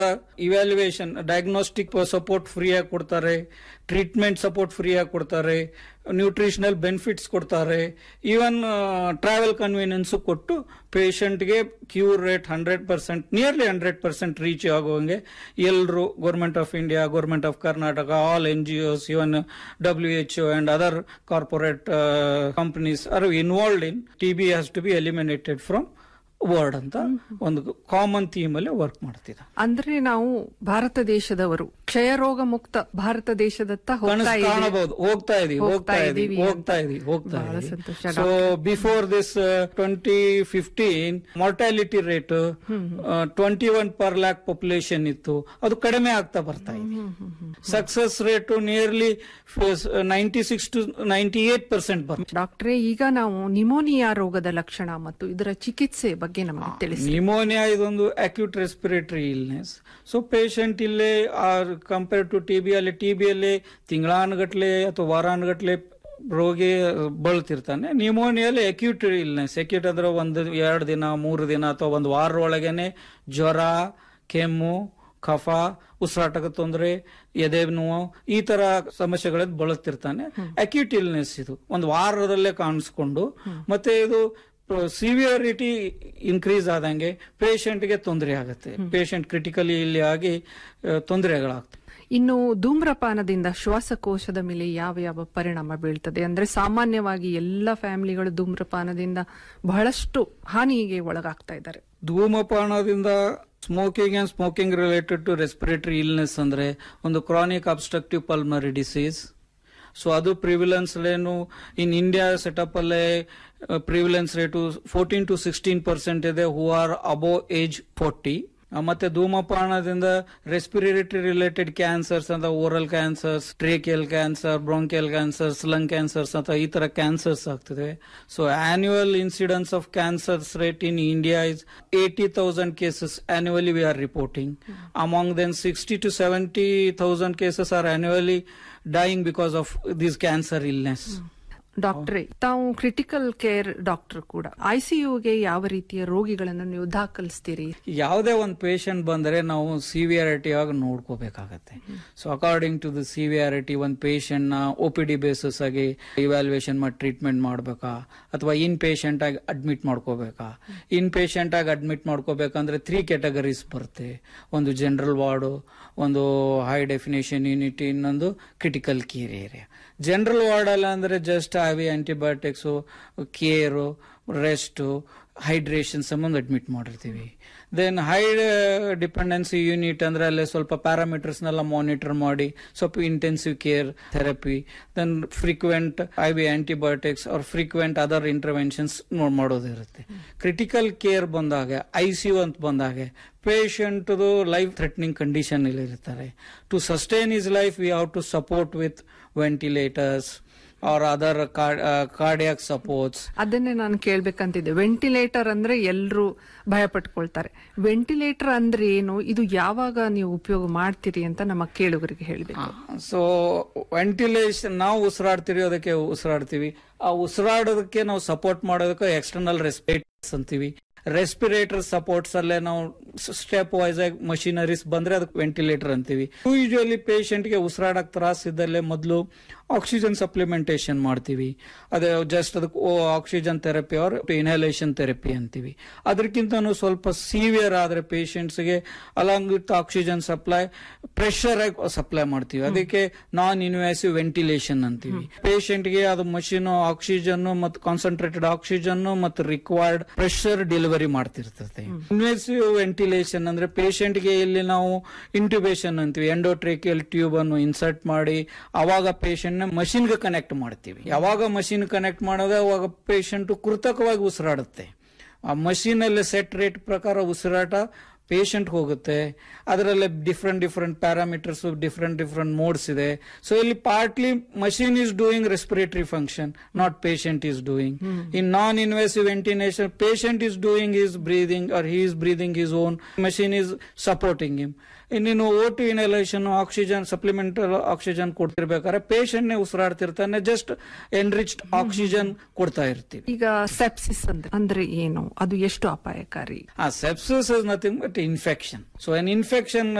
evaluation diagnostic support ಫ್ರೀಯಾಗಿ ಕೊಡ್ತಾರೆ treatment support ಫ್ರೀಯಾಗಿ ಕೊಡ್ತಾರೆ ನ್ಯೂಟ್ರಿಷನಲ್ ಬೆನಿಫಿಟ್ಸ್ ಕೊಡ್ತಾರೆ ಈವನ್ ಟ್ರಾವೆಲ್ ಕನ್ವೀನಿಯನ್ಸ್ ಕೊಟ್ಟು ಪೇಷಂಟ್ಗೆ cure rate hundred percent nearly hundred percent reach ಆಗುವಂಗೆ ಎಲ್ಲರೂ government of India government of Karnataka all N G Os even W H O and other corporate companies are involved in T B has to be eliminated from world ಅಂತ ಒಂದು common theme ಅಲ್ಲಿ work ಮಾಡ್ತಿದ್ದ ಅಂದ್ರೆ ನಾವು ಭಾರತ ದೇಶದವರು ಕ್ಷಯರೋಗ ಮುಕ್ತ ಭಾರತ ದೇಶದತ್ತ ಹೋಗ್ತಾ ಕನಸು ಇದೀವಿ ಕಾಣಬಹುದು ಹೋಗ್ತಾ ಇದೀವಿ ಹೋಗ್ತಾ ಇದೀವಿ ಹೋಗ್ತಾ ಇದೀವಿ ಹೋಗ್ತಾ ಬಹಳ ಇದೀವಿ ಸಂತೋಷ so before this twenty fifteen mortality rate twenty one per lakh population ಇತ್ತು ಅದು ಕಡಿಮೆ ಆಗ್ತಾ ಬರ್ತಾ ಇದೆ success rate nearly ninety six to ninety eight percent ಬರ್ತದೆ ಡಾಕ್ಟ್ರೇ ಈಗ ನಾವು ನಿಮೋನಿಯಾ ರೋಗದ ಲಕ್ಷಣ ಮತ್ತು ಇದರ ಚಿಕಿತ್ಸೆ ಬಗ್ಗೆ ನಮಗೆ ತಿಳಿಸಿ ನಿಮೋನಿಯಾ ಇದೊಂದು acute respiratory illness so patient ಇಲ್ಲೇ ಕಂಪೇರ್ ಟು ಟಿ ಬಿ ಅಲ್ಲಿ ಟಿ ಬಿಯಲ್ಲಿ ತಿಂಗಳಾನುಗಟ್ಲೆ ಅಥವಾ ವಾರಾನುಗಟ್ಲೆ ರೋಗಿ ಬಳಲ್ತಿರ್ತಾನೆ ನಿಮೋನಿಯಲ್ಲಿ ಅಕ್ಯೂಟ್ ಇಲ್ನೆಸ್ ಅಕ್ಯೂಟ್ ಅಂದ್ರೆ ಒಂದು ಎರಡು ದಿನ ಮೂರು ದಿನ ಅಥವಾ ಒಂದು ವಾರ ಒಳಗೇನೆ ಜ್ವರ ಕೆಮ್ಮು ಕಫ ಉಸಿರಾಟದ ತೊಂದರೆ ಎದೆ ನೋವು ಈ ತರ ಸಮಸ್ಯೆಗಳಿಂದ ಬಳಲ್ತಿರ್ತಾನೆ ಅಕ್ಯೂಟ್ ಇಲ್ನೆಸ್ ಇದು ಒಂದು ವಾರದಲ್ಲೇ ಕಾಣಿಸ್ಕೊಂಡು ಮತ್ತೆ ಇದು ಸಿವಿಯರಿಟಿ ಇನ್ಕ್ರೀಸ್ ಆದಂಗೆ ಪೇಷಂಟ್ಗೆ ತೊಂದರೆ ಆಗುತ್ತೆ ಪೇಷಂಟ್ ಕ್ರಿಟಿಕಲಿ ಇಲ್ಲಿ ಆಗಿ ಆ, ತೊಂದರೆಗಳಾಗ್ತವೆ ಇನ್ನು ಧೂಮ್ರಪಾನದಿಂದ ಶ್ವಾಸಕೋಶದ ಮೇಲೆ ಯಾವ ಯಾವ ಪರಿಣಾಮ ಬೀಳ್ತದೆ ಅಂದ್ರೆ ಸಾಮಾನ್ಯವಾಗಿ ಎಲ್ಲ ಫ್ಯಾಮಿಲಿಗಳು ಧೂಮ್ರಪಾನದಿಂದ ಬಹಳಷ್ಟು ಹಾನಿಗೆ ಒಳಗಾಗ್ತಾ ಇದ್ದಾರೆ ಧೂಮಪಾನದಿಂದ smoking and smoking related to respiratory illness ಅಂದ್ರೆ ಒಂದು chronic obstructive pulmonary disease so ಅದು ಪ್ರಿವಿಲೆನ್ಸ್ ಏನು ಇನ್ ಇಂಡಿಯಾ ಸೆಟಪ್ ಅಲ್ಲೇ prevalence rate fourteen to sixteen percent ಇದೆ who are above age forty ಮತ್ತೆ ಧೂಮಪಾನದಿಂದ ರೆಸ್ಪಿರೇಟರಿ ರಿಲೇಟೆಡ್ ಕ್ಯಾನ್ಸರ್ಸ್ ಅಂತ oral cancers tracheal cancer bronchial cancers lung cancers ಅಂತ ಈ ತರ ಕ್ಯಾನ್ಸರ್ಸ್ ಆಗ್ತಿದೆ so annual incidence of cancers rate in India is eighty thousand cases annually V are reporting among then sixty to seventy thousand cases are annually dying because of this cancer illness ಡಾಕ್ಟ್ರೇ ತಾವು critical care doctor ಕೂಡ ಐಸಿಯುಗೆ ಯಾವ ರೀತಿಯ ರೋಗಿಗಳನ್ನು ನೀವು ದಾಖಲಿಸ್ತೀರಿ ಯಾವುದೇ ಒಂದು patient ಬಂದರೆ ನಾವು ಸಿವಿಯಾರಿಟಿ ಆಗಿ ನೋಡ್ಕೋಬೇಕಾಗತ್ತೆ so according to the severity ಒಂದು ಪೇಷಂಟ್ ನ ಒ ಪಿ ಡಿ ಬೇಸಿಸ್ ಆಗಿ ಇವ್ಯಾಲ್ಯೂಯೇಷನ್ ಮಾಡಿ ಟ್ರೀಟ್ಮೆಂಟ್ ಮಾಡಬೇಕಾ ಅಥವಾ ಇನ್ ಪೇಷಂಟ್ ಆಗಿ ಅಡ್ಮಿಟ್ ಮಾಡ್ಕೋಬೇಕಾ ಇನ್ ಪೇಷಂಟ್ ಆಗಿ ಅಡ್ಮಿಟ್ ಮಾಡ್ಕೋಬೇಕಂದ್ರೆ ತ್ರೀ ಕ್ಯಾಟಗರೀಸ್ ಬರುತ್ತೆ ಒಂದು ಜನರಲ್ ವಾರ್ಡು ಒಂದು ಹೈ ಡೆಫಿನೇಷನ್ ಯೂನಿಟ್ ಇನ್ನೊಂದು critical care area general ward ಅಲ್ಲ ಅಂದ್ರೆ ಜಸ್ಟ್ ಆವಿ ಆಂಟಿಬಯೋಟಿಕ್ಸು ಕೇರು ರೆಸ್ಟು ಹೈಡ್ರೇಷನ್ ಸಂಬಂಧ ಅಡ್ಮಿಟ್ ಮಾಡಿರ್ತೀವಿ ದೆನ್ ಹೈ ಡಿಪೆಂಡೆನ್ಸಿ ಯೂನಿಟ್ ಅಂದ್ರೆ ಅಲ್ಲೇ ಸ್ವಲ್ಪ ಪ್ಯಾರಾಮೀಟರ್ಸ್ನೆಲ್ಲ ಮಾನಿಟರ್ ಮಾಡಿ ಸ್ವಲ್ಪ intensive care therapy then frequent I V antibiotics ಅವ್ರ ಫ್ರೀಕ್ವೆಂಟ್ ಅದರ್ ಇಂಟರ್ವೆನ್ಷನ್ಸ್ ನೋಡ್ ಮಾಡೋದಿರುತ್ತೆ ಕ್ರಿಟಿಕಲ್ ಕೇರ್ ಬಂದಾಗ ಐ ಸಿ ಯು ಅಂತ ಬಂದಾಗ ಪೇಷಂಟ್ದು ಲೈಫ್ ಥ್ರೆಟ್ನಿಂಗ್ ಕಂಡೀಷನ್ ಇಲ್ಲಿ ಇರ್ತಾರೆ to sustain his life we have to support with ventilators or other cardiac supports ಅದನ್ನೇ ನಾನು ಕೇಳ್ಬೇಕಂತಿದ್ದೆ ವೆಂಟಿಲೇಟರ್ ಅಂದ್ರೆ ಎಲ್ಲರೂ ಭಯ ಪಟ್ಕೊಳ್ತಾರೆ ವೆಂಟಿಲೇಟರ್ ಅಂದ್ರೆ ಏನು ಇದು ಯಾವಾಗ ನೀವು ಉಪಯೋಗ ಮಾಡ್ತೀರಿ ಅಂತ ನಮ್ಮ ಕೇಳುಗರಿಗೆ ಹೇಳಬೇಕು ಸೊ ವೆಂಟಿಲೇಷನ್ ನಾವು ಉಸಿರಾಡ್ತೀವಿ ಅದಕ್ಕೆ ಉಸಿರಾಡ್ತೀವಿ ಆ ಉಸಿರಾಡೋದಕ್ಕೆ ನಾವು ಸಪೋರ್ಟ್ ಮಾಡೋದಕ್ಕೆ ಎಕ್ಸ್ಟರ್ನಲ್ ರೆಸ್ಪಿರೇಟರ್ಸ್ ಅಂತೀವಿ ರೆಸ್ಪಿರೇಟರ್ ಸಪೋರ್ಟ್ಸ್ ಅಲ್ಲೇ ನಾವು ಸ್ಟೆಪ್ ವೈಸ್ ಆಗಿ ಮಷಿನರೀಸ್ ಬಂದ್ರೆ ಅದಕ್ಕೆ ವೆಂಟಿಲೇಟರ್ ಅಂತೀವಿ ಯೂಶುವಲಿ ಗೆ ಉಸಿರಾಡಕ್ ತ್ರಾಸ ಇದ್ದಲ್ಲೇ ಮೊದಲು ಆಕ್ಸಿಜನ್ ಸಪ್ಲಿಮೆಂಟೇಷನ್ ಮಾಡ್ತೀವಿ ಅದೇ ಜಸ್ಟ್ ಅದಕ್ಕೆ oxygen therapy or inhalation therapy ಅಂತೀವಿ ಅದಕ್ಕಿಂತನೂ ಸ್ವಲ್ಪ ಸಿವಿಯರ್ ಆದ್ರೆ ಗೆ along with oxygen supply pressure ಆಗಿ ಸಪ್ಲೈ ಮಾಡ್ತೀವಿ ಅದಕ್ಕೆ ನಾನ್ ಇನ್ವೇಸಿವ್ ವೆಂಟಿಲೇಷನ್ ಅಂತೀವಿ ಗೆ ಅದು ಮಷಿನ್ ಆಕ್ಸಿಜನ್ ಮತ್ತು ಕಾನ್ಸಂಟ್ರೇಟೆಡ್ ಆಕ್ಸಿಜನ್ ಮತ್ತು ರಿಕ್ವೈರ್ಡ್ ಪ್ರೆಷರ್ ಡೆಲಿವರಿ ಮಾಡ್ತಿರ್ತದೆ ಇನ್ವೇಸಿವ್ ವೆಂಟಿಲೇಷನ್ ಅಂದ್ರೆ patient ಗೆ ಇಲ್ಲಿ ನಾವು ಇಂಟ್ಯೂಬೇಷನ್ ಅಂತೀವಿ ಎಂಡೋಟ್ರೇಕಿಯಲ್ ಟ್ಯೂಬ್ ಅನ್ನು ಇನ್ಸರ್ಟ್ ಮಾಡಿ ಅವಾಗ ಪೇಷಂಟ್ ನ machine ಗೆ ಕನೆಕ್ಟ್ ಮಾಡ್ತೀವಿ ಯಾವಾಗ ಮಷಿನ್ ಕನೆಕ್ಟ್ ಮಾಡೋದು ಅವಾಗ ಪೇಷಂಟ್ ಕೃತಕವಾಗಿ ಉಸಿರಾಡುತ್ತೆ ಆ ಮಷೀನ್ ಅಲ್ಲಿ ಸೆಟ್ ರೇಟ್ ಪ್ರಕಾರ ಉಸಿರಾಟ ಪೇಷಂಟ್ ಹೋಗುತ್ತೆ ಅದರಲ್ಲಿ different different parameters different different modes ಇದೆ ಸೊ ಇಲ್ಲಿ partly machine is doing respiratory function not patient is doing in non invasive ventilation patient is doing is breathing or he is breathing his own machine is supporting him ಇನ್ನೇನು O two inhalation oxygen supplemental oxygen ಕೊಡ್ತಿರ್ಬೇಕಾದ್ರೆ patient ನೇ ಉಸಿರಾಡ್ತಿರ್ತಾನೆ just enriched oxygen ಕೊಡ್ತಾ ಇರ್ತೀವಿ ಈಗ sepsis ಅಂದ್ರೆ ಅಂದ್ರೆ ಏನು ಅದು ಎಷ್ಟು ಅಪಾಯಕಾರಿ ಆ sepsis is nothing but infection so an infection